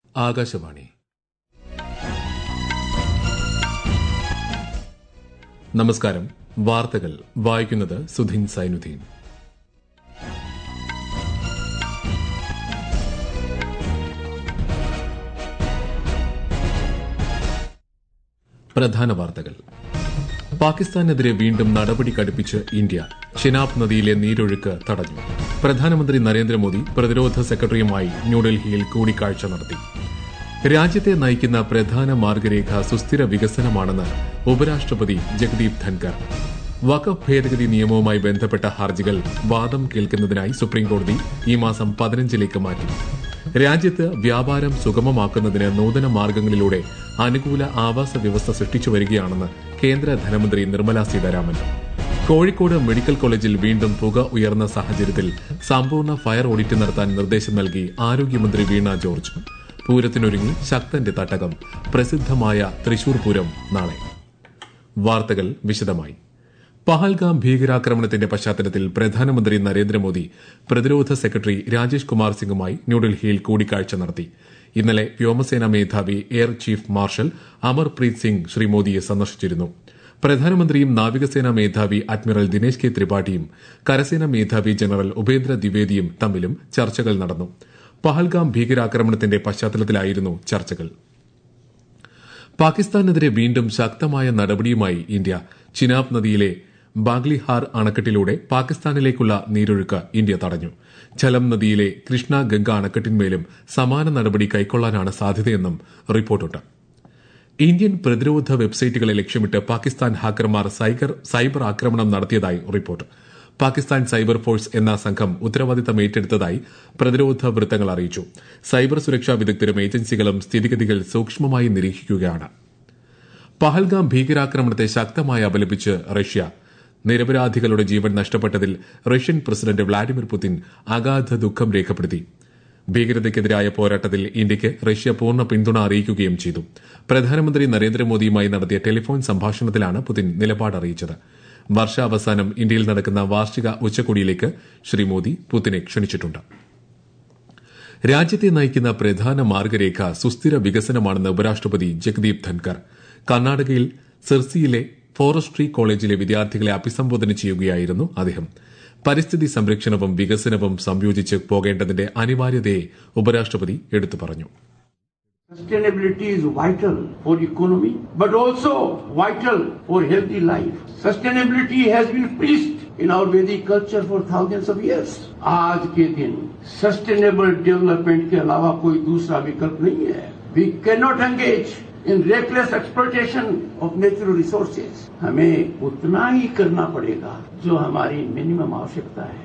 ആകാശവാണി നമസ്കാരം വാർത്തകൾ വായിക്കുന്നത് സുധിൻ സൈനുദ്ദീൻ പ്രധാന വാർത്തകൾ പാകിസ്ഥാനെതിരെ വീണ്ടും നടപടി കടുപ്പിച്ച് ഇന്ത്യ ഷിനാബ് നദിയിലെ നീരൊഴുക്ക് തടഞ്ഞു പ്രധാനമന്ത്രി നരേന്ദ്രമോദി പ്രതിരോധ സെക്രട്ടറിയുമായി ന്യൂഡൽഹിയിൽ കൂടിക്കാഴ്ച നടത്തി രാജ്യത്തെ നയിക്കുന്ന പ്രധാന മാർഗരേഖ സുസ്ഥിര വികസനമാണെന്ന് ഉപരാഷ്ട്രപതി ജഗദീപ് ധൻകർ വഖഫ് ഭേദഗതി നിയമവുമായി ബന്ധപ്പെട്ട ഹർജികൾ വാദം കേൾക്കുന്നതിനായി സുപ്രീംകോടതി ഈ മാസം പതിനഞ്ചിലേക്ക് മാറ്റി രാജ്യത്ത് വ്യാപാരം സുഗമമാക്കുന്നതിന് നൂതന മാർഗങ്ങളിലൂടെ അനുകൂല ആവാസ വ്യവസ്ഥ സൃഷ്ടിച്ചു വരികയാണെന്ന് കേന്ദ്ര ധനമന്ത്രി നിർമ്മല സീതാരാമൻ കോഴിക്കോട് മെഡിക്കൽ കോളേജിൽ വീണ്ടും പുക ഉയർന്ന സാഹചര്യത്തിൽ സമ്പൂർണ്ണ ഫയർ ഓഡിറ്റ് നടത്താൻ നിർദ്ദേശം നൽകി ആരോഗ്യമന്ത്രി വീണ ജോർജ് പൂരത്തിനൊരുങ്ങി ശക്തന്റെ തട്ടകം പ്രസിദ്ധമായ തൃശൂർ പൂരം നാളെ വാർത്തകൾ വിശദമായി പഹൽഗാം ഭീകരാക്രമണത്തിന്റെ പശ്ചാത്തലത്തിൽ പ്രധാനമന്ത്രി നരേന്ദ്രമോദി പ്രതിരോധ സെക്രട്ടറി രാജേഷ് കുമാർ സിംഗുമായി ന്യൂഡൽഹിയിൽ കൂടിക്കാഴ്ച നടത്തി ഇന്നലെ വ്യോമസേനാ മേധാവി air chief marshal Amarpreet Singh Shri മോദിയെ സന്ദർശിച്ചിരുന്നു പ്രധാനമന്ത്രിയും നാവികസേനാ മേധാവി അഡ്മിറൽ ദിനേശ് കെ ത്രിപാഠിയും കരസേനാ മേധാവി ജനറൽ ഉപേന്ദ്ര ദ്വിവേദിയും തമ്മിലും ചർച്ചകൾ നടന്നു പഹൽഗാം ഭീകരാക്രമണത്തിന്റെ പശ്ചാത്തലത്തിലായിരുന്നു ചർച്ചകൾ പാകിസ്ഥാനെതിരെ വീണ്ടും ശക്തമായ നടപടിയുമായി ഇന്ത്യ ചിനാബ് നദിയിലെ ബാഗ്ലിഹാർ അണക്കെട്ടിലൂടെ പാകിസ്ഥാനിലേക്കുള്ള നീരൊഴുക്ക് ഇന്ത്യ തടഞ്ഞു ഝലം നദിയിലെ കൃഷ്ണ ഗംഗ അണക്കെട്ടിന്മേലും സമാന നടപടി കൈക്കൊള്ളാനാണ് സാധ്യതയെന്നും റിപ്പോർട്ടുണ്ട് ഇന്ത്യൻ പ്രതിരോധ വെബ്സൈറ്റുകളെ ലക്ഷ്യമിട്ട് പാകിസ്ഥാൻ ഹാക്കർമാർ സൈബർ ആക്രമണം നടത്തിയതായി റിപ്പോർട്ട് പാകിസ്ഥാൻ സൈബർ ഫോഴ്സ് എന്ന സംഘം ഉത്തരവാദിത്തം ഏറ്റെടുത്തതായി പ്രതിരോധ വൃത്തങ്ങൾ അറിയിച്ചു സൈബർ സുരക്ഷാ വിദഗ്ധരും ഏജൻസികളും സ്ഥിതിഗതികൾ സൂക്ഷ്മമായി നിരീക്ഷിക്കുകയാണ് പഹൽഗാം ഭീകരാക്രമണത്തെ ശക്തമായി അപലപിച്ച് റഷ്യ നിരപരാധികളുടെ ജീവൻ നഷ്ടപ്പെട്ടതിൽ റഷ്യൻ പ്രസിഡന്റ് വ്ളാഡിമിർ പുതിൻ അഗാധ ദുഃഖം രേഖപ്പെടുത്തി ഭീകരതയ്ക്കെതിരായ പോരാട്ടത്തിൽ ഇന്ത്യയ്ക്ക് റഷ്യ പൂർണ്ണ പിന്തുണ അറിയിക്കുകയും ചെയ്തു പ്രധാനമന്ത്രി നരേന്ദ്രമോദിയുമായി നടത്തിയ ടെലിഫോൺ സംഭാഷണത്തിലാണ് പുതിൻ നിലപാട് അറിയിച്ചത് വർഷാവസാനം ഇന്ത്യയിൽ നടക്കുന്ന വാർഷിക ഉച്ചകോടിയിലേക്ക് ശ്രീ മോദി പുതിനെ ക്ഷണിച്ചിട്ടുണ്ട് രാജ്യത്തെ നയിക്കുന്ന പ്രധാന മാർഗരേഖ സുസ്ഥിര വികസനമാണെന്ന് ഉപരാഷ്ട്രപതി ജഗദീപ് ധൻകർ കർണാടകയിൽ സിർസിയിലെ ഫോറസ്ട്രി കോളേജിലെ വിദ്യാർത്ഥികളെ അഭിസംബോധന ചെയ്യുകയായിരുന്നു അദ്ദേഹം പരിസ്ഥിതി സംരക്ഷണവും വികസനവും സംയോജിച്ച് പോകേണ്ടതിന്റെ അനിവാര്യതയെ ഉപരാഷ്ട്രപതി എടുത്തു പറഞ്ഞു Sustainability is vital for economy, but also vital for healthy life. Sustainability has been preached in our Vedic culture for thousands of years. आज के दिन सस्टेनेबल डेवलपमेंट के अलावा कोई दूसरा विकल्प नहीं है we cannot engage in reckless exploitation of natural resources हमें उतना ही करना पड़ेगा जो हमारी मिनिमम आवश्यकता है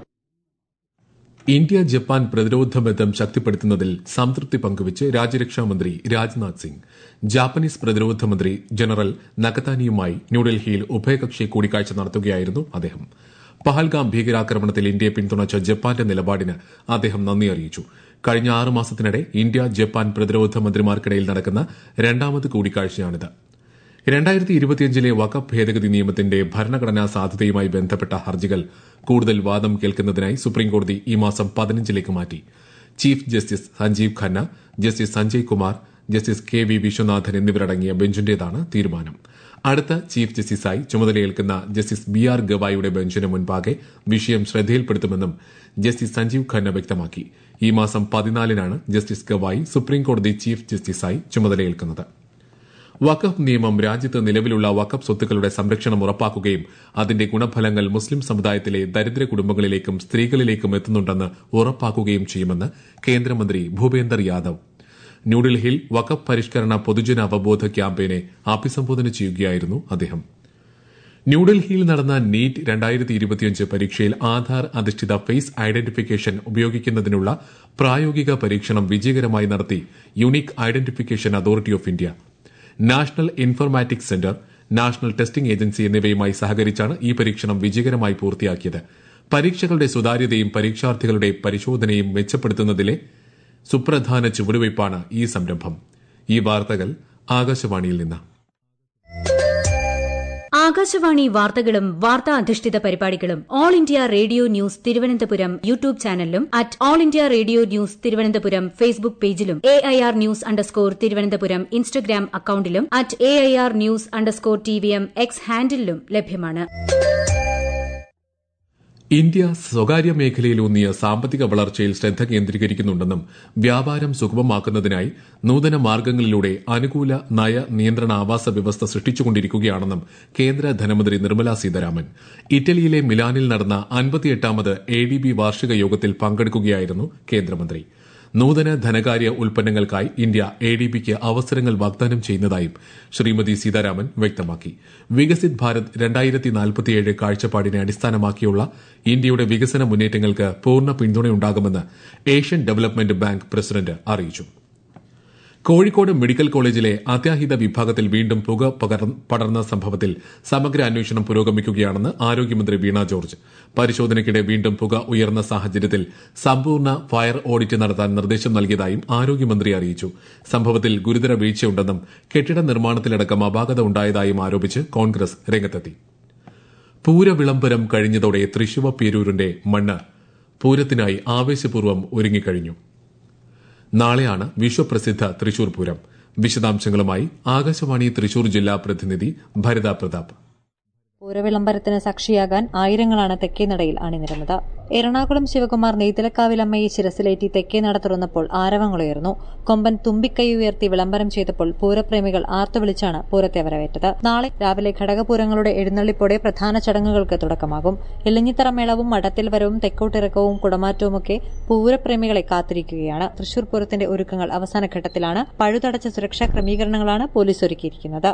ഇന്ത്യ ജപ്പാൻ പ്രതിരോധ ബന്ധം ശക്തിപ്പെടുത്തുന്നതിൽ സംതൃപ്തി പങ്കുവച്ച് രാജ്യരക്ഷാമന്ത്രി രാജ്നാഥ് സിംഗ് ജാപ്പനീസ് പ്രതിരോധ മന്ത്രി ജനറൽ നകതാനിയുമായി ന്യൂഡൽഹിയിൽ ഉഭയകക്ഷി കൂടിക്കാഴ്ച നടത്തുകയായിരുന്നു അദ്ദേഹം പഹൽഗാം ഭീകരാക്രമണത്തിൽ ഇന്ത്യയെ പിന്തുണച്ച ജപ്പാന്റെ നിലപാടിന് അദ്ദേഹം നന്ദി അറിയിച്ചു കഴിഞ്ഞ ആറ് മാസത്തിനിടെ ഇന്ത്യ ജപ്പാൻ പ്രതിരോധ മന്ത്രിമാർക്കിടയിൽ നടക്കുന്ന രണ്ടാമത് കൂടിക്കാഴ്ചയാണിത് രണ്ടായിരത്തി ഇരുപത്തിയഞ്ചിലെ വഖഫ് ഭേദഗതി നിയമത്തിന്റെ ഭരണഘടനാ സാധുതയുമായി ബന്ധപ്പെട്ട ഹർജികൾ കൂടുതൽ വാദം കേൾക്കുന്നതിനായി സുപ്രീംകോടതി ഈ മാസം പതിനഞ്ചിലേക്ക് മാറ്റി chief justice Sanjiv Khanna justice Sanjay Kumar justice K V Viswanathan എന്നിവരടങ്ങിയ ബെഞ്ചിന്റേതാണ് തീരുമാനം അടുത്ത ചീഫ് ജസ്റ്റിസായി ചുമതലയേൽക്കുന്ന ജസ്റ്റിസ് ബി ആർ ഗവായിയുടെ ബെഞ്ചിന് മുൻപാകെ വിഷയം ശ്രദ്ധയിൽപ്പെടുത്തുമെന്നും ജസ്റ്റിസ് സഞ്ജീവ് ഖന്ന വ്യക്തമാക്കി ഈ മാസം പതിനാലിനാണ് ജസ്റ്റിസ് ഗവായി സുപ്രീംകോടതി ചീഫ് ജസ്റ്റിസായി ചുമതലയേൽക്കുന്നത് വഖഫ് നിയമം രാജ്യത്ത് നിലവിലുള്ള വഖഫ് സ്വത്തുക്കളുടെ സംരക്ഷണം ഉറപ്പാക്കുകയും അതിന്റെ ഗുണഫലങ്ങൾ മുസ്ലിം സമുദായത്തിലെ ദരിദ്ര കുടുംബങ്ങളിലേക്കും സ്ത്രീകളിലേക്കും എത്തുന്നുണ്ടെന്ന് ഉറപ്പാക്കുകയും ചെയ്യുമെന്ന് കേന്ദ്രമന്ത്രി ഭൂപേന്ദർ യാദവ് ന്യൂഡൽഹിയിൽ വഖഫ് പരിഷ്കരണ പൊതുജന അവബോധ ക്യാമ്പയിനെ അഭിസംബോധന ചെയ്യുകയായിരുന്നു അദ്ദേഹം ന്യൂഡൽഹിയിൽ നടന്ന നീറ്റ് രണ്ടായിരത്തി ഇരുപത്തിയഞ്ച് പരീക്ഷയിൽ ആധാർ അധിഷ്ഠിത ഫേസ് ഐഡന്റിഫിക്കേഷൻ ഉപയോഗിക്കുന്നതിനുള്ള പ്രായോഗിക പരീക്ഷണം വിജയകരമായി നടത്തി unique identification authority of India national informatics centre national testing agency എന്നിവയുമായി സഹകരിച്ചാണ് ഈ പരീക്ഷണം വിജയകരമായി പൂർത്തിയാക്കിയത് പരീക്ഷകളുടെ സുതാര്യതയും പരീക്ഷാർത്ഥികളുടെ പരിശോധനയും മെച്ചപ്പെടുത്തുന്നതിലെ സുപ്രധാന ചുവടുവയ്പ്പാണ് ഈ സംരംഭം ഈ വാർത്തകൾ ആകാശവാണിയിൽ നിന്ന് ആകാശവാണി വാർത്തകളും വാർത്താ അധിഷ്ഠിത പരിപാടികളും All India Radio news Thiruvananthapuram YouTube ചാനലിലും at All India Radio news Thiruvananthapuram Facebook പേജിലും A I R news underscore Thiruvananthapuram Instagram അക്കൌണ്ടിലും at A I R news underscore T V M X ഹാൻഡിലും ലഭ്യമാണ് ഇന്ത്യ സ്വകാര്യ മേഖലയിലൂന്നിയ സാമ്പത്തിക വളർച്ചയിൽ ശ്രദ്ധ കേന്ദ്രീകരിക്കുന്നുണ്ടെന്നും വ്യാപാരം സുഗമമാക്കുന്നതിനായി നൂതന മാർഗ്ഗങ്ങളിലൂടെ അനുകൂല നയ നിയന്ത്രണ ആവാസ വ്യവസ്ഥ സൃഷ്ടിച്ചുകൊണ്ടിരിക്കുകയാണെന്നും കേന്ദ്ര ധനമന്ത്രി നിർമ്മല സീതാരാമൻ ഇറ്റലിയിലെ മിലാനിൽ നടന്ന അൻപത്തിയെട്ടാമത് എ ഡി ബി വാർഷിക യോഗത്തിൽ പങ്കെടുക്കുകയായിരുന്നു കേന്ദ്രമന്ത്രി നൂതന ധനകാര്യ ഉൽപ്പന്നങ്ങൾക്കായി ഇന്ത്യ എ ഡി ബിക്ക് അവസരങ്ങൾ വാഗ്ദാനം ചെയ്യുന്നതായും ശ്രീമതി സീതാരാമൻ വ്യക്തമാക്കി വികസിത് ഭാരത് രണ്ടായിരത്തി നാൽപ്പത്തിയേഴ് കാഴ്ചപ്പാടിനെ അടിസ്ഥാനമാക്കിയുള്ള ഇന്ത്യയുടെ വികസന മുന്നേറ്റങ്ങൾക്ക് പൂർണ്ണ പിന്തുണയുണ്ടാകുമെന്ന് ഏഷ്യൻ ഡെവലപ്മെന്റ് ബാങ്ക് പ്രസിഡന്റ് അറിയിച്ചു കോഴിക്കോട് മെഡിക്കൽ കോളേജിലെ അത്യാഹിത വിഭാഗത്തിൽ വീണ്ടും പുക പടർന്ന സംഭവത്തിൽ സമഗ്ര അന്വേഷണം പുരോഗമിക്കുകയാണെന്ന് ആരോഗ്യമന്ത്രി വീണ ജോർജ് പരിശോധനയ്ക്കിടെ വീണ്ടും പുക ഉയർന്ന സാഹചര്യത്തിൽ സമ്പൂർണ്ണ ഫയർ ഓഡിറ്റ് നടത്താൻ നിർദ്ദേശം നൽകിയതായും ആരോഗ്യമന്ത്രി അറിയിച്ചു സംഭവത്തിൽ ഗുരുതര വീഴ്ചയുണ്ടെന്നും കെട്ടിട നിർമ്മാണത്തിലടക്കം അപാകത ഉണ്ടായതായും ആരോപിച്ച് കോൺഗ്രസ് രംഗത്തെത്തി പൂരവിളംബരം കഴിഞ്ഞതോടെ തൃശൂവ പേരൂരിന്റെ മണ്ണ് പൂരത്തിനായി ആവേശപൂർവ്വം ഒരുങ്ങിക്കഴിഞ്ഞു നാളെയാണ് വിശ്വപ്രസിദ്ധ തൃശൂർ പൂരം വിശദാംശങ്ങളുമായി ആകാശവാണി തൃശൂർ ജില്ലാ പ്രതിനിധി ഭരിത പ്രതാപ് പൂരവിളംബരത്തിന് സാക്ഷിയാകാൻ ആയിരങ്ങളാണ് തെക്കേനടയിൽ അണിനിരന്നത് എറണാകുളം ശിവകുമാർ നെയ്തലക്കാവിലമ്മയെ ശിരസിലേറ്റി തെക്കേനട തുറന്നപ്പോൾ ആരവങ്ങളുയർന്നു കൊമ്പൻ തുമ്പിക്കൈ ഉയർത്തി വിളംബരം ചെയ്തപ്പോൾ പൂരപ്രേമികൾ ആർത്തുവിളിച്ചാണ് പൂരത്തെ വരവേറ്റത് നാളെ രാവിലെ ഘടകപൂരങ്ങളുടെ എഴുന്നള്ളിപ്പോടെ പ്രധാന ചടങ്ങുകൾക്ക് തുടക്കമാകും ഇലഞ്ഞിത്തറ മേളവും മഠത്തിൽ വരവും തെക്കോട്ടിറക്കവും കുടമാറ്റവുമൊക്കെ പൂരപ്രേമികളെ കാത്തിരിക്കുകയാണ് തൃശൂർ പൂരത്തിന്റെ ഒരുക്കങ്ങൾ അവസാനഘട്ടത്തിലാണ് പഴുതടച്ച സുരക്ഷാ ക്രമീകരണങ്ങളാണ് പോലീസ് ഒരുക്കിയിരിക്കുന്നത്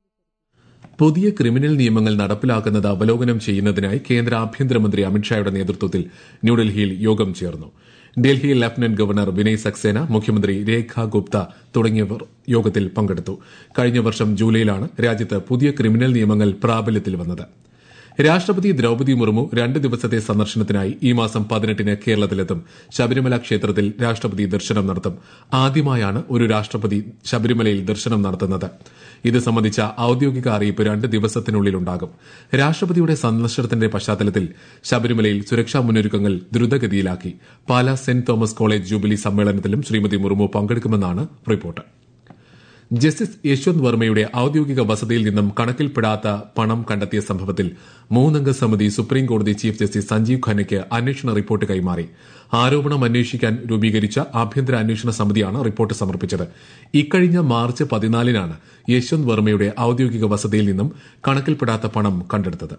പുതിയ ക്രിമിനൽ നിയമങ്ങൾ നടപ്പിലാക്കുന്നത് അവലോകനം ചെയ്യുന്നതിനായി കേന്ദ്ര ആഭ്യന്തരമന്ത്രി അമിത്ഷായുടെ നേതൃത്വത്തിൽ ന്യൂഡൽഹിയിൽ യോഗം ചേർന്നു ഡൽഹി ലഫ്റ്റനന്റ് ഗവർണർ വിനയ് സക്സേന മുഖ്യമന്ത്രി രേഖ ഗുപ്ത തുടങ്ങിയവർ യോഗത്തിൽ പങ്കെടുത്തു കഴിഞ്ഞ വർഷം ജൂലൈയിലാണ് രാജ്യത്ത് പുതിയ ക്രിമിനൽ നിയമങ്ങൾ പ്രാബല്യത്തിൽ വന്നത് രാഷ്ട്രപതി ദ്രൌപതി മുർമു രണ്ട് ദിവസത്തെ സന്ദർശനത്തിനായി ഈ മാസം പതിനെട്ടിന് കേരളത്തിലെത്തും ശബരിമല ക്ഷേത്രത്തിൽ രാഷ്ട്രപതി ദർശനം നടത്തും ആദ്യമായാണ് ഒരു രാഷ്ട്രപതി ശബരിമലയിൽ ദർശനം നടത്തുന്നത് ഇത് സംബന്ധിച്ച ഔദ്യോഗിക അറിയിപ്പ് രണ്ട് ദിവസത്തിനുള്ളിലുണ്ടാകും രാഷ്ട്രപതിയുടെ സന്ദർശനത്തിന്റെ പശ്ചാത്തലത്തിൽ ശബരിമലയിൽ സുരക്ഷാ മുന്നൊരുക്കങ്ങൾ ദ്രുതഗതിയിലാക്കി Pala Saint Thomas College jubilee സമ്മേളനത്തിലും ശ്രീമതി മുർമു പങ്കെടുക്കുമെന്നാണ് റിപ്പോർട്ട് ജസ്റ്റിസ് യശ്വന്ത് വർമ്മയുടെ ഔദ്യോഗിക വസതിയിൽ നിന്നും കണക്കിൽപ്പെടാത്ത പണം കണ്ടെത്തിയ സംഭവത്തിൽ മൂന്നംഗ സമിതി സുപ്രീംകോടതി ചീഫ് ജസ്റ്റിസ് സഞ്ജീവ് ഖന്നയ്ക്ക് അന്വേഷണ റിപ്പോർട്ട് കൈമാറി ആരോപണം അന്വേഷിക്കാൻ രൂപീകരിച്ച ആഭ്യന്തര അന്വേഷണ സമിതിയാണ് റിപ്പോർട്ട് സമർപ്പിച്ചത് ഇക്കഴിഞ്ഞ മാർച്ച് പതിനാലിനാണ് യശ്വന്ത് വർമ്മയുടെ ഔദ്യോഗിക വസതിയിൽ നിന്നും കണക്കിൽപ്പെടാത്ത പണം കണ്ടെടുത്തത്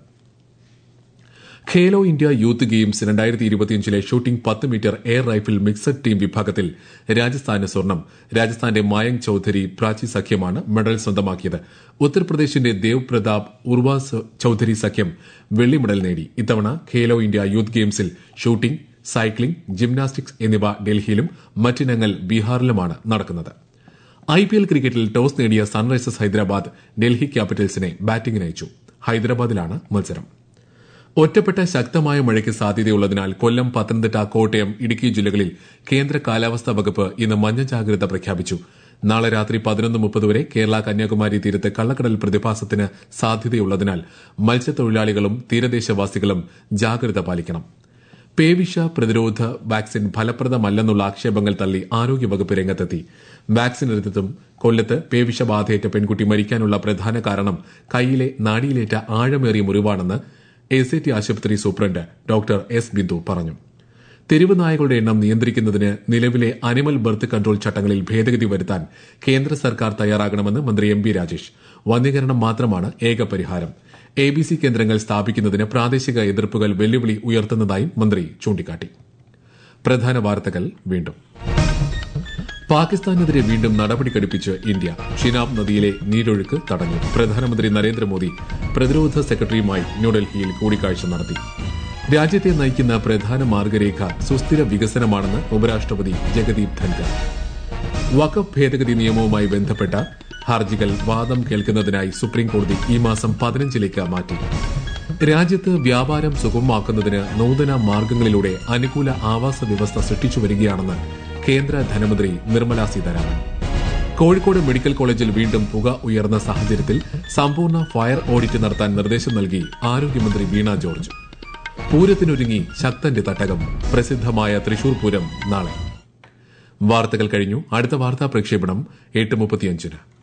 ഖേലോ ഇന്ത്യ യൂത്ത് ഗെയിംസ് രണ്ടായിരത്തി ഇരുപത്തിയഞ്ചിലെ ഷൂട്ടിംഗ് പത്ത് metre air rifle mixed team വിഭാഗത്തിൽ രാജസ്ഥാന് സ്വർണം രാജസ്ഥാന്റെ മായങ്ക് ചൌധരി പ്രാചി സഖ്യമാണ് മെഡൽ സ്വന്തമാക്കിയത് ഉത്തർപ്രദേശിന്റെ ദേവ് പ്രതാപ് ഉർവാസ് ചൌധരി സഖ്യം വെള്ളി മെഡൽ നേടി ഇത്തവണ ഖേലോ ഇന്ത്യ യൂത്ത് ഗെയിംസിൽ ഷൂട്ടിംഗ് സൈക്ലിംഗ് ജിംനാസ്റ്റിക്സ് എന്നിവ ഡൽഹിയിലും മറ്റിനങ്ങൾ ബീഹാറിലുമാണ് നടക്കുന്നത് ഐ പി എൽ ക്രിക്കറ്റിൽ ടോസ് നേടിയ സൺറൈസേഴ്സ് ഹൈദരാബാദ് ഡൽഹി ക്യാപിറ്റൽസിനെ ബാറ്റിംഗിനയച്ചു ഹൈദരാബാദിലാണ് മത്സരം ഒറ്റപ്പെട്ട ശക്തമായ മഴയ്ക്ക് സാധ്യതയുള്ളതിനാൽ കൊല്ലം പത്തനംതിട്ട കോട്ടയം ഇടുക്കി ജില്ലകളിൽ കേന്ദ്ര കാലാവസ്ഥാ വകുപ്പ് ഇന്ന് മഞ്ഞ ജാഗ്രത പ്രഖ്യാപിച്ചു നാളെ രാത്രി പതിനൊന്ന് മുപ്പത് വരെ കേരള കന്യാകുമാരി തീരത്ത് കള്ളക്കടൽ പ്രതിഭാസത്തിന് സാധ്യതയുള്ളതിനാൽ മത്സ്യത്തൊഴിലാളികളും തീരദേശവാസികളും ജാഗ്രത പാലിക്കണം പേവിഷ പ്രതിരോധ വാക്സിൻ ഫലപ്രദമല്ലെന്നുള്ള ആക്ഷേപങ്ങൾ തള്ളി ആരോഗ്യവകുപ്പ് രംഗത്തെത്തി വാക്സിൻ എടുത്തതും കൊല്ലത്ത് പേവിഷബാധയേറ്റ പെൺകുട്ടി മരിക്കാനുള്ള പ്രധാന കാരണം കൈയിലെ നാടിയിലേറ്റ ആഴമേറിയ മുറിവാണെന്ന് എ സി ടി ആശുപത്രി സൂപ്രണ്ട് ഡോക്ടർ എസ് ബിന്ദു പറഞ്ഞു തെരുവ് നായകളുടെ എണ്ണം നിയന്ത്രിക്കുന്നതിന് നിലവിലെ അനിമൽ ബർത്ത് കൺട്രോൾ ചട്ടങ്ങളിൽ ഭേദഗതി വരുത്താൻ കേന്ദ്ര സർക്കാർ തയ്യാറാകണമെന്ന് മന്ത്രി എം ബി രാജേഷ് വന്ധ്യകരണം മാത്രമാണ് ഏക പരിഹാരം എ ബി സി കേന്ദ്രങ്ങൾ സ്ഥാപിക്കുന്നതിന് പ്രാദേശിക എതിർപ്പുകൾ വെല്ലുവിളി ഉയർത്തുന്നതായും മന്ത്രി ചൂണ്ടിക്കാട്ടി പ്രധാന വാർത്തകൾ വീണ്ടും പാകിസ്ഥാനെതിരെ വീണ്ടും നടപടി കടുപ്പിച്ച് ഇന്ത്യ ഷിനാബ് നദിയിലെ നീരൊഴുക്ക് തടഞ്ഞു പ്രധാനമന്ത്രി നരേന്ദ്രമോദി പ്രതിരോധ സെക്രട്ടറിയുമായി ന്യൂഡൽഹിയിൽ കൂടിക്കാഴ്ച നടത്തി രാജ്യത്തെ നയിക്കുന്ന പ്രധാന മാർഗരേഖ സുസ്ഥിര വികസനമാണെന്ന് ഉപരാഷ്ട്രപതി ജഗദീപ് ധൻകർ വഖഫ് ഭേദഗതി നിയമവുമായി ബന്ധപ്പെട്ട ഹർജികൾ വാദം കേൾക്കുന്നതിനായി സുപ്രീംകോടതി ഈ മാസം പതിനഞ്ചിലേക്ക് മാറ്റി രാജ്യത്ത് വ്യാപാരം സുഗമമാക്കുന്നതിന് നൂതന മാർഗങ്ങളിലൂടെ അനുകൂല ആവാസ വ്യവസ്ഥ സൃഷ്ടിച്ചു വരികയാണെന്ന് കേന്ദ്ര ധനമന്ത്രി നിർമ്മല സീതാരാമൻ കോഴിക്കോട് മെഡിക്കൽ കോളേജിൽ വീണ്ടും പുക ഉയർന്ന സാഹചര്യത്തിൽ സമ്പൂർണ്ണ ഫയർ ഓഡിറ്റ് നടത്താൻ നിർദ്ദേശം നൽകി ആരോഗ്യമന്ത്രി വീണ ജോർജ് പൂരത്തിനൊരുങ്ങി ശക്തന്റെ തട്ടകം പ്രസിദ്ധമായ തൃശൂർ പൂരം നാളെ വാർത്തകൾ കഴിഞ്ഞു അടുത്ത വാർത്താ പ്രക്ഷേപണം എട്ട് മുപ്പത്തിയഞ്ചിന്